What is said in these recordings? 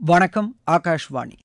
வணக்கம் ஆகாஷ்வாணி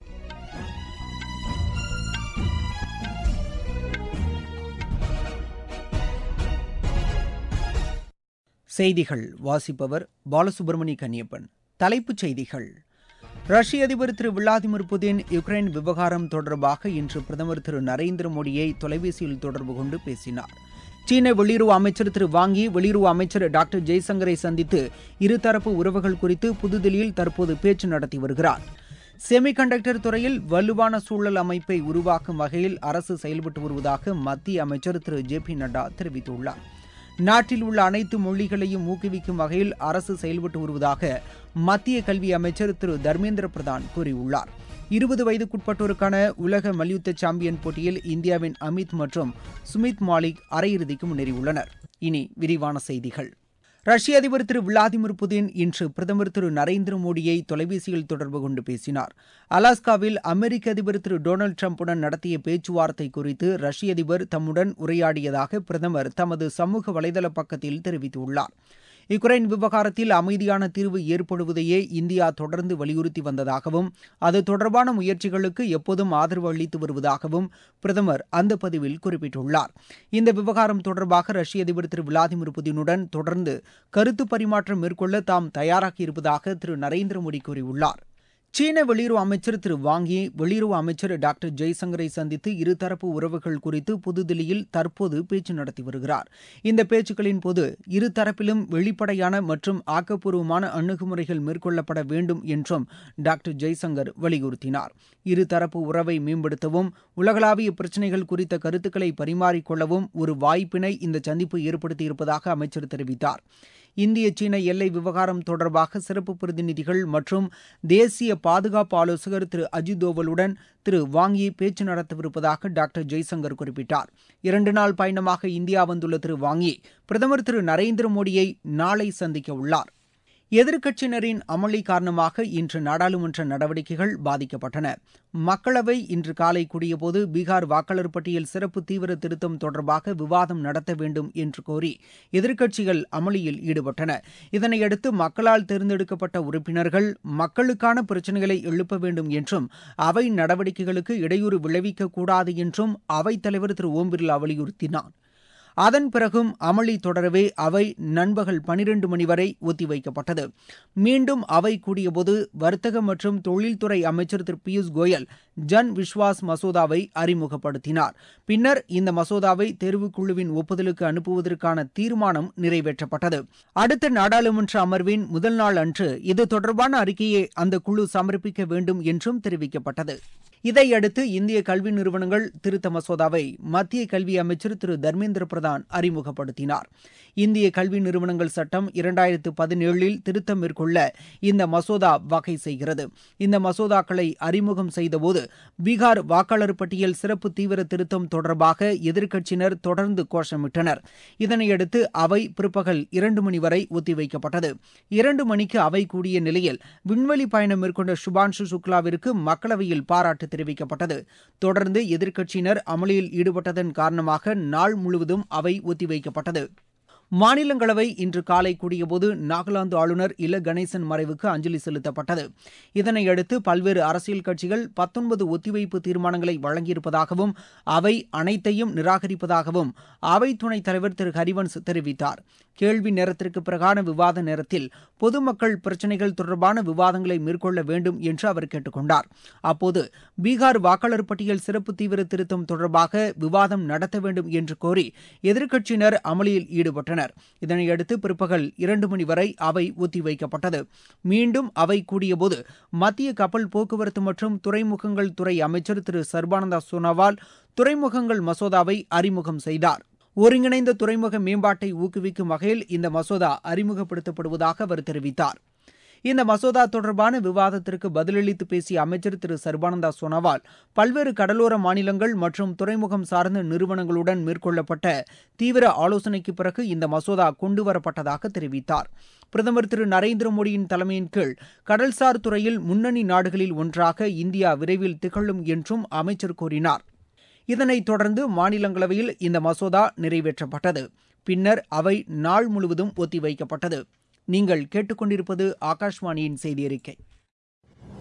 செய்திகள் வாசிப்பவர் பாலசுப்ரமணி கன்னியப்பன் தலைப்புச் செய்திகள் ரஷ்ய அதிபர் திரு விளாடிமிர் புதின் யுக்ரைன் விவகாரம் தொடர்பாக இன்று பிரதமர் திரு நரேந்திர மோடியை தொலைபேசியில் தொடர்பு கொண்டு பேசினார் சீன வெளியுறவு அமைச்சர் திரு வாங்கி வெளியுறவு அமைச்சர் டாக்டர் ஜெய்சங்கரை சந்தித்து இருதரப்பு உறவுகள் குறித்து புதுதில்லியில் தற்போது பேச்சு நடத்தி வருகிறார் செமி கண்டக்டர் துறையில் வலுவான சூழல் அமைப்பை உருவாக்கும் வகையில் அரசு செயல்பட்டு வருவதாக மத்திய அமைச்சர் திரு ஜே பி நட்டா தெரிவித்துள்ளார் நாட்டில் உள்ள அனைத்து மொழிகளையும் ஊக்குவிக்கும் வகையில் அரசு செயல்பட்டு வருவதாக மத்திய கல்வி அமைச்சர் திரு தர்மேந்திர பிரதான் கூறியுள்ளார் இருபது வயதுக்குட்பட்டோருக்கான உலக மல்யுத்த சாம்பியன் போட்டியில் இந்தியாவின் அமித் மற்றும் சுமித் மாலிக் அரையிறுதிக்கு முன்னேறியுள்ளனர் இனி விரிவான செய்திகள் ரஷ்ய அதிபர் திரு விளாடிமிர் புதின் இன்று பிரதமர் திரு நரேந்திர மோடியை தொலைபேசியில் தொடர்பு கொண்டு பேசினார் அலாஸ்காவில் அமெரிக்க அதிபர் திரு டொனால்டு டிரம்புடன் நடத்திய பேச்சுவார்த்தை குறித்து ரஷ்ய அதிபர் தம்முடன் உரையாடியதாக பிரதமர் தமது சமூக வலைதள பக்கத்தில் தெரிவித்துள்ளார் யுக்ரைன் விவகாரத்தில் அமைதியான தீர்வு ஏற்படுவதையே இந்தியா தொடர்ந்து வலியுறுத்தி வந்ததாகவும் அது தொடர்பான முயற்சிகளுக்கு எப்போதும் ஆதரவு அளித்து வருவதாகவும் பிரதமர் அந்த பதிவில் குறிப்பிட்டுள்ளார் இந்த விவகாரம் தொடர்பாக ரஷ்ய அதிபர் திரு விளாடிமிர் புதினுடன் தொடர்ந்து கருத்து பரிமாற்றம் மேற்கொள்ள தாம் தயாராக இருப்பதாக திரு நரேந்திர மோடி கூறியுள்ளார் சீன வெளியுறவு அமைச்சர் திரு வாங்கி வெளியுறவு அமைச்சர் டாக்டர் ஜெய்சங்கரை சந்தித்து இருதரப்பு உறவுகள் குறித்து புதுதில்லியில் தற்போது பேச்சு நடத்தி வருகிறார் இந்த பேச்சுக்களின் போது இருதரப்பிலும் வெளிப்படையான மற்றும் ஆக்கப்பூர்வமான அணுகுமுறைகள் மேற்கொள்ளப்பட வேண்டும் என்றும் டாக்டர் ஜெய்சங்கர் வலியுறுத்தினார் இருதரப்பு உறவை மேம்படுத்தவும் உலகளாவிய பிரச்சினைகள் குறித்த கருத்துக்களை பரிமாறிக்கொள்ளவும் ஒரு வாய்ப்பினை இந்த சந்திப்பு ஏற்படுத்தியிருப்பதாக அமைச்சர் தெரிவித்தார் இந்திய சீன எல்லை விவகாரம் தொடர்பாக சிறப்பு பிரதிநிதிகள் மற்றும் தேசிய பாதுகாப்பு ஆலோசகர் திரு அஜித் தோவலுடன் திரு வாங்கி பேச்சு நடத்தவிருப்பதாக டாக்டர் ஜெய்சங்கர் குறிப்பிட்டார் இரண்டு நாள் பயணமாக இந்தியா வந்துள்ள திரு வாங்கி பிரதமர் திரு நரேந்திர மோடியை நாளை சந்திக்க உள்ளார் எதிர்க்கட்சியினரின் அமளி காரணமாக இன்று நாடாளுமன்ற நடவடிக்கைகள் பாதிக்கப்பட்டன மக்களவை இன்று காலை கூடியபோது பீகார் வாக்காளர் பட்டியல் சிறப்பு தீவிர திருத்தம் தொடர்பாக விவாதம் நடத்த வேண்டும் என்று கோரி எதிர்க்கட்சிகள் அமளியில் ஈடுபட்டன இதனையடுத்து மக்களால் தேர்ந்தெடுக்கப்பட்ட உறுப்பினர்கள் மக்களுக்கான பிரச்சினைகளை எழுப்ப வேண்டும் என்றும் அவை நடவடிக்கைகளுக்கு இடையூறு விளைவிக்கக்கூடாது என்றும் அவைத்தலைவர் திரு ஓம் பிர்லா வலியுறுத்தினார் அதன் பிறகும் அமளி தொடரவே அவை நண்பகல் பனிரண்டு மணி வரை ஒத்திவைக்கப்பட்டது மீண்டும் அவை கூடியபோது வர்த்தக மற்றும் தொழில்துறை அமைச்சர் திரு பியூஷ் கோயல் ஜன் விஸ்வாஸ் மசோதாவை அறிமுகப்படுத்தினார் பின்னர் இந்த மசோதாவை தேர்வுக்குழுவின் ஒப்புதலுக்கு அனுப்புவதற்கான தீர்மானம் நிறைவேற்றப்பட்டது அடுத்த நாடாளுமன்ற அமர்வின் முதல் நாள் அன்று இது தொடர்பான அறிக்கையை அந்த குழு சமர்ப்பிக்க வேண்டும் என்றும் தெரிவிக்கப்பட்டது இதையடுத்து இந்திய கல்வி நிறுவனங்கள் திருத்த மசோதாவை மத்திய கல்வி அமைச்சர் திரு தர்மேந்திர பிரதான் அறிமுகப்படுத்தினார் இந்திய கல்வி நிறுவனங்கள் சட்டம் இரண்டாயிரத்து பதினேழில் திருத்தம் மேற்கொள்ள இந்த மசோதா வகை செய்கிறது இந்த மசோதாக்களை அறிமுகம் செய்தபோது பீகார் வாக்காளர் பட்டியல் சிறப்பு தீவிர திருத்தம் தொடர்பாக எதிர்க்கட்சியினர் தொடர்ந்து கோஷமிட்டனர் இதனையடுத்து அவை பிற்பகல் இரண்டு மணி வரை ஒத்திவைக்கப்பட்டது இரண்டு மணிக்கு அவை கூடிய நிலையில் விண்வெளி பயணம் மேற்கொண்ட சுபான்ஷு சுக்லாவிற்கு மக்களவையில் பாராட்டு தெரிவிக்கப்பட்டது தொடர்ந்து எதிர்க்கட்சியினர் அமளியில் ஈடுபட்டதன் காரணமாக நாள் முழுவதும் அவை ஒத்திவைக்கப்பட்டது மாநிலங்களவை இன்று காலை கூடியபோது நாகாலாந்து ஆளுநர் இல கணேசன் மறைவுக்கு அஞ்சலி செலுத்தப்பட்டது இதனையடுத்து பல்வேறு அரசியல் கட்சிகள் பத்தொன்பது ஒத்திவைப்பு தீர்மானங்களை வழங்கியிருப்பதாகவும் அவை அனைத்தையும் நிராகரிப்பதாகவும் அவை துணைத் தலைவர் திரு ஹரிவன்ஸ் தெரிவித்தார் கேள்வி நேரத்திற்கு பிறகான விவாத நேரத்தில் பொதுமக்கள் பிரச்சினைகள் தொடர்பான விவாதங்களை மேற்கொள்ள வேண்டும் என்று அவர் கேட்டுக்கொண்டார் அப்போது பீகார் வாக்காளர் பட்டியல் சிறப்பு தீவிர திருத்தம் தொடர்பாக விவாதம் நடத்த வேண்டும் என்று கோரி எதிர்க்கட்சியினர் அமளியில் ஈடுபட்டனர் இதனையடுத்து பிற்பகல் இரண்டு மணி வரை அவை ஒத்திவைக்கப்பட்டது மீண்டும் அவை கூடியபோது மத்திய கப்பல் போக்குவரத்து மற்றும் துறைமுகங்கள் துறை அமைச்சர் திரு சர்பானந்தா சோனோவால் துறைமுகங்கள் மசோதாவை அறிமுகம் செய்தார் ஒருங்கிணைந்த துறைமுக மேம்பாட்டை ஊக்குவிக்கும் வகையில் இந்த மசோதா அறிமுகப்படுத்தப்படுவதாக அவர் தெரிவித்தார் இந்த மசோதா தொடர்பான விவாதத்திற்கு பதிலளித்து பேசிய அமைச்சர் திரு சர்பானந்தா சோனோவால் பல்வேறு கடலோர மாநிலங்கள் மற்றும் துறைமுகம் சார்ந்த நிறுவனங்களுடன் மேற்கொள்ளப்பட்ட தீவிர ஆலோசனைக்கு பிறகு இந்த மசோதா கொண்டுவரப்பட்டதாக தெரிவித்தார் பிரதமர் திரு நரேந்திர மோடியின் தலைமையின் கீழ் கடல்சார் துறையில் முன்னணி நாடுகளில் ஒன்றாக இந்தியா விரைவில் திகழும் என்றும் அமைச்சர் கூறினார் இதனைத் தொடர்ந்து மாநிலங்களவையில் இந்த மசோதா நிறைவேற்றப்பட்டது பின்னர் அவை நாள் முழுவதும் ஒத்திவைக்கப்பட்டது நீங்கள் கேட்டுக்கொண்டிருப்பது ஆகாஷ்வாணியின் செய்தி அறிக்கை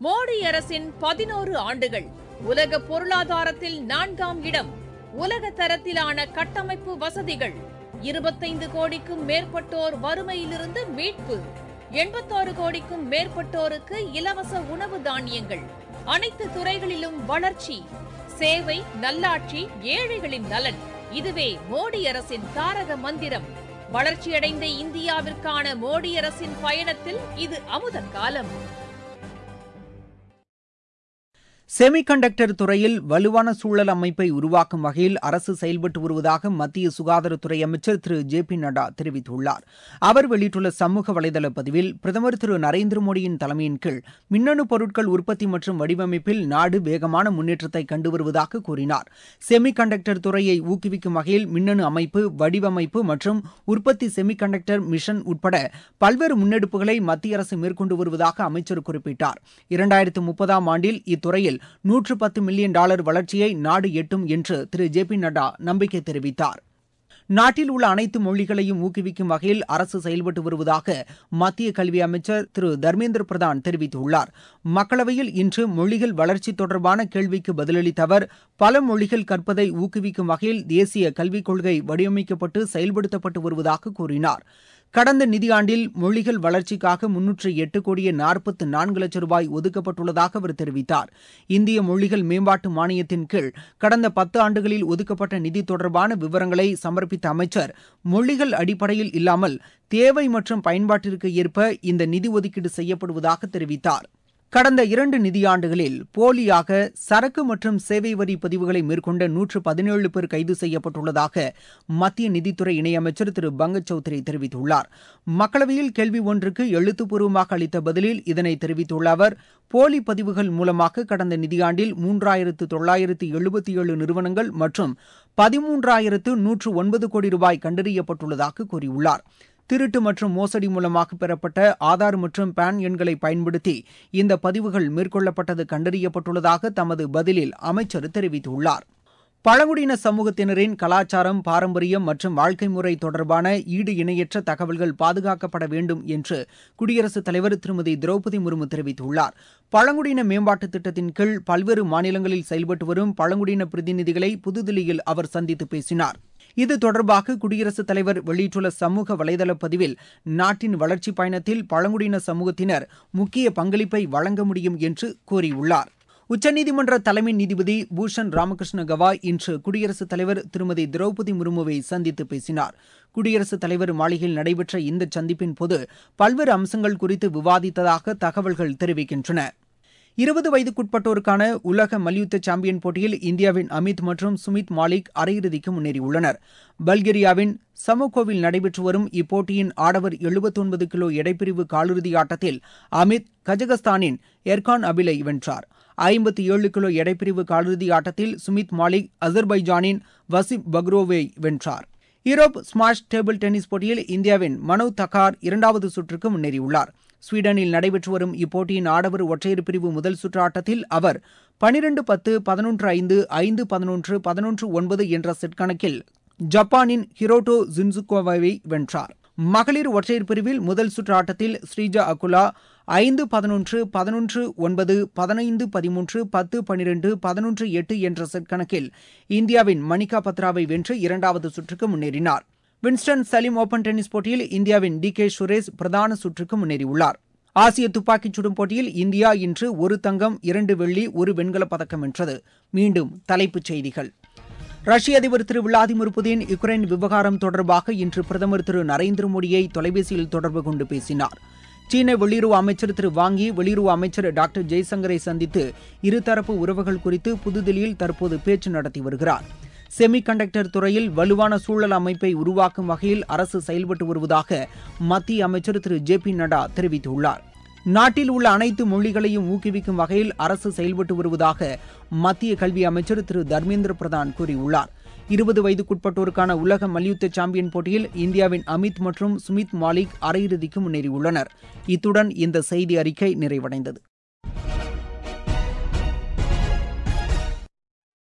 மோடி அரசின் பதினோரு ஆண்டுகள் உலக பொருளாதாரத்தில் நான்காம் இடம் உலக தரத்திலான கட்டமைப்பு வசதிகள் இருபத்தைந்து கோடிக்கும் மேற்பட்டோர் வறுமையிலிருந்து மீட்பு எண்பத்தாறு கோடிக்கும் மேற்பட்டோருக்கு இலவச உணவு தானியங்கள் அனைத்து துறைகளிலும் வளர்ச்சி சேவை நல்லாட்சி ஏழைகளின் நலன் இதுவே மோடி அரசின் தாரக மந்திரம் வளர்ச்சியடைந்த இந்தியாவிற்கான மோடி அரசின் பயணத்தில் இது அமுத காலம் செமிகண்டக்டர் துறையில் வலுவான சூழல் அமைப்பை உருவாக்கும் வகையில் அரசு செயல்பட்டு வருவதாக மத்திய சுகாதாரத்துறை அமைச்சர் திரு ஜே பி நட்டா தெரிவித்துள்ளார் அவர் வெளியிட்டுள்ள சமூக வலைதள பதிவில் பிரதமர் திரு நரேந்திர மோடியின் தலைமையின் கீழ் மின்னணு பொருட்கள் உற்பத்தி மற்றும் வடிவமைப்பில் நாடு வேகமான முன்னேற்றத்தை கண்டு வருவதாக கூறினார் செமிகண்டக்டர் துறையை ஊக்குவிக்கும் வகையில் மின்னணு அமைப்பு வடிவமைப்பு மற்றும் உற்பத்தி செமிகண்டக்டர் மிஷன் உட்பட பல்வேறு முன்னெடுப்புகளை மத்திய அரசு மேற்கொண்டு வருவதாக அமைச்சர் குறிப்பிட்டார் இரண்டாயிரத்து முப்பதாம் ஆண்டில் இத்துறையில் நூற்று பத்து மில்லியன் டாலர் வளர்ச்சியை நாடு எட்டும் என்று திரு ஜே பி நட்டா நம்பிக்கை தெரிவித்தார் நாட்டில் உள்ள அனைத்து மொழிகளையும் ஊக்குவிக்கும் வகையில் அரசு செயல்பட்டு வருவதாக மத்திய கல்வி அமைச்சர் திரு தர்மேந்திர பிரதான் தெரிவித்துள்ளார் மக்களவையில் இன்று மொழிகள் வளர்ச்சி தொடர்பான கேள்விக்கு பதிலளித்த அவர் பல மொழிகள் கற்பதை ஊக்குவிக்கும் வகையில் தேசிய கல்விக் கொள்கை வடிவமைக்கப்பட்டு செயல்படுத்தப்பட்டு வருவதாக கூறினார் கடந்த நிதியாண்டில் மொழிகள் வளர்ச்சிக்காக முன்னூற்று எட்டு கோடியே நாற்பத்து நான்கு லட்சம் ரூபாய் ஒதுக்கப்பட்டுள்ளதாக அவர் தெரிவித்தார் இந்திய மொழிகள் மேம்பாட்டு மானியத்தின் கீழ் கடந்த பத்து ஆண்டுகளில் ஒதுக்கப்பட்ட நிதி தொடர்பான விவரங்களை சமர்ப்பித்த அமைச்சர் மொழிகள் அடிப்படையில் இல்லாமல் தேவை மற்றும் பயன்பாட்டிற்கு ஏற்ப இந்த நிதி ஒதுக்கீடு செய்யப்படுவதாக தெரிவித்தார் கடந்த இரண்டு நிதியாண்டுகளில் போலியாக சரக்கு மற்றும் சேவை வரி பதிவுகளை மேற்கொண்ட நூற்று பதினேழு பேர் கைது செய்யப்பட்டுள்ளதாக மத்திய நிதித்துறை இணையமைச்சர் திரு பங்கஜ் சௌத்ரி தெரிவித்துள்ளார் மக்களவையில் கேள்வி ஒன்றுக்கு எழுத்துப்பூர்வமாக அளித்த பதிலில் இதனை தெரிவித்துள்ள அவர் போலி பதிவுகள் மூலமாக கடந்த நிதியாண்டில் மூன்றாயிரத்து தொள்ளாயிரத்து எழுபத்தி ஏழு நிறுவனங்கள் மற்றும் பதிமூன்றாயிரத்து நூற்று ஒன்பது கோடி ரூபாய் கண்டறியப்பட்டுள்ளதாக கூறியுள்ளார் திருட்டு மற்றும் மோசடி மூலமாக பெறப்பட்ட ஆதார் மற்றும் பான் எண்களை பயன்படுத்தி இந்த பதிவுகள் மேற்கொள்ளப்பட்டது கண்டறியப்பட்டுள்ளதாக தமது பதிலில் அமைச்சர் தெரிவித்துள்ளார் பழங்குடியின சமூகத்தினரின் கலாச்சாரம் பாரம்பரியம் மற்றும் வாழ்க்கை முறை தொடர்பான ஈடு இணையற்ற தகவல்கள் பாதுகாக்கப்பட வேண்டும் என்று குடியரசுத் தலைவர் திருமதி திரௌபதி முர்மு தெரிவித்துள்ளார் பழங்குடியின மேம்பாட்டு திட்டத்தின் கீழ் பல்வேறு மாநிலங்களில் செயல்பட்டு வரும் பழங்குடியின பிரதிநிதிகளை புதுதில்லியில் அவர் சந்தித்து பேசினார் இது தொடர்பாக குடியரசுத் தலைவர் வெளியிட்டுள்ள சமூக வலைதள பதிவில் நாட்டின் வளர்ச்சிப் பயணத்தில் பழங்குடியின சமூகத்தினர் முக்கிய பங்களிப்பை வழங்க முடியும் என்று கூறியுள்ளார் உச்சநீதிமன்ற தலைமை நீதிபதி பூஷன் ராமகிருஷ்ண கவாய் இன்று குடியரசுத் தலைவர் திருமதி திரௌபதி முர்முவை சந்தித்து பேசினார் குடியரசுத் தலைவர் மாளிகையில் நடைபெற்ற இந்த சந்திப்பின் போது பல்வேறு அம்சங்கள் குறித்து விவாதித்ததாக தகவல்கள் தெரிவிக்கின்றன இருபது வயதுக்குட்பட்டோருக்கான உலக மல்யுத்த சாம்பியன் போட்டியில் இந்தியாவின் அமித் மற்றும் சுமித் மாலிக் அரையிறுதிக்கு முன்னேறியுள்ளனர் பல்கேரியாவின் சமோகோவில் நடைபெற்று வரும் இப்போட்டியின் ஆடவர் எழுபத்தொன்பது கிலோ எடைப்பிரிவு காலிறுதி ஆட்டத்தில் அமித் கஜகஸ்தானின் எர்கான் அபிலை வென்றார் ஐம்பத்தி ஏழு கிலோ எடைப்பிரிவு காலிறுதி ஆட்டத்தில் சுமித் மாலிக் அசர்பைஜானின் வசிப் பக்ரோவை வென்றார் யூரோப் ஸ்மாஷ் டேபிள் டென்னிஸ் போட்டியில் இந்தியாவின் மனோவ் தக்கார் இரண்டாவது சுற்றுக்கு முன்னேறியுள்ளார் ஸ்வீடனில் நடைபெற்று வரும் இப்போட்டியின் ஆடவர் ஒற்றையர் பிரிவு முதல் சுற்று ஆட்டத்தில் அவர் பனிரெண்டு பத்து பதினொன்று ஐந்து ஐந்து பதினொன்று பதினொன்று ஒன்பது என்ற செட் கணக்கில் ஜப்பானின் ஹிரோட்டோ ஜின்சுகோவை வென்றார் மகளிர் ஒற்றையர் பிரிவில் முதல் சுற்று ஆட்டத்தில் ஸ்ரீஜா அகுலா ஐந்து பதினொன்று பதினொன்று ஒன்பது பதினைந்து பதிமூன்று பத்து பனிரெண்டு பதினொன்று எட்டு என்ற செட் கணக்கில் இந்தியாவின் மணிகா பத்ராவை வென்று இரண்டாவது சுற்றுக்கு முன்னேறினார் வின்ஸ்டன் சலீம் ஓபன் டென்னிஸ் போட்டியில் இந்தியாவின் டி கே சுரேஷ் பிரதான சுற்றுக்கு முன்னேறியுள்ளார் ஆசிய துப்பாக்கிச் சுடும் போட்டியில் இந்தியா இன்று ஒரு தங்கம் இரண்டு வெள்ளி ஒரு வெண்கலப் பதக்கம் வென்றது மீண்டும் தலைப்புச் செய்திகள் ரஷ்ய அதிபர் திரு விளாடிமிர் புதின் யுக்ரைன் விவகாரம் தொடர்பாக இன்று பிரதமர் திரு நரேந்திர மோடியை தொலைபேசியில் தொடர்பு கொண்டு பேசினார் சீன வெளியுறவு அமைச்சர் திரு வாங்கி வெளியுறவு அமைச்சர் டாக்டர் ஜெய்சங்கரை சந்தித்து இருதரப்பு உறவுகள் குறித்து புதுதில்லியில் தற்போது பேச்சு நடத்தி வருகிறார் செமி கண்டக்டர் துறையில் வலுவான சூழல் அமைப்பை உருவாக்கும் வகையில் அரசு செயல்பட்டு வருவதாக மத்திய அமைச்சர் திரு ஜே பி நட்டா தெரிவித்துள்ளார் நாட்டில் உள்ள அனைத்து மொழிகளையும் ஊக்குவிக்கும் வகையில் அரசு செயல்பட்டு வருவதாக மத்திய கல்வி அமைச்சர் திரு தர்மேந்திர பிரதான் கூறியுள்ளார் இருபது வயதுக்குட்பட்டோருக்கான உலக மல்யுத்த சாம்பியன் போட்டியில் இந்தியாவின் அமித் மற்றும் சுமித் மாலிக் அரையிறுதிக்கு முன்னேறியுள்ளனர் இத்துடன் இந்த செய்தி அறிக்கை நிறைவடைந்தது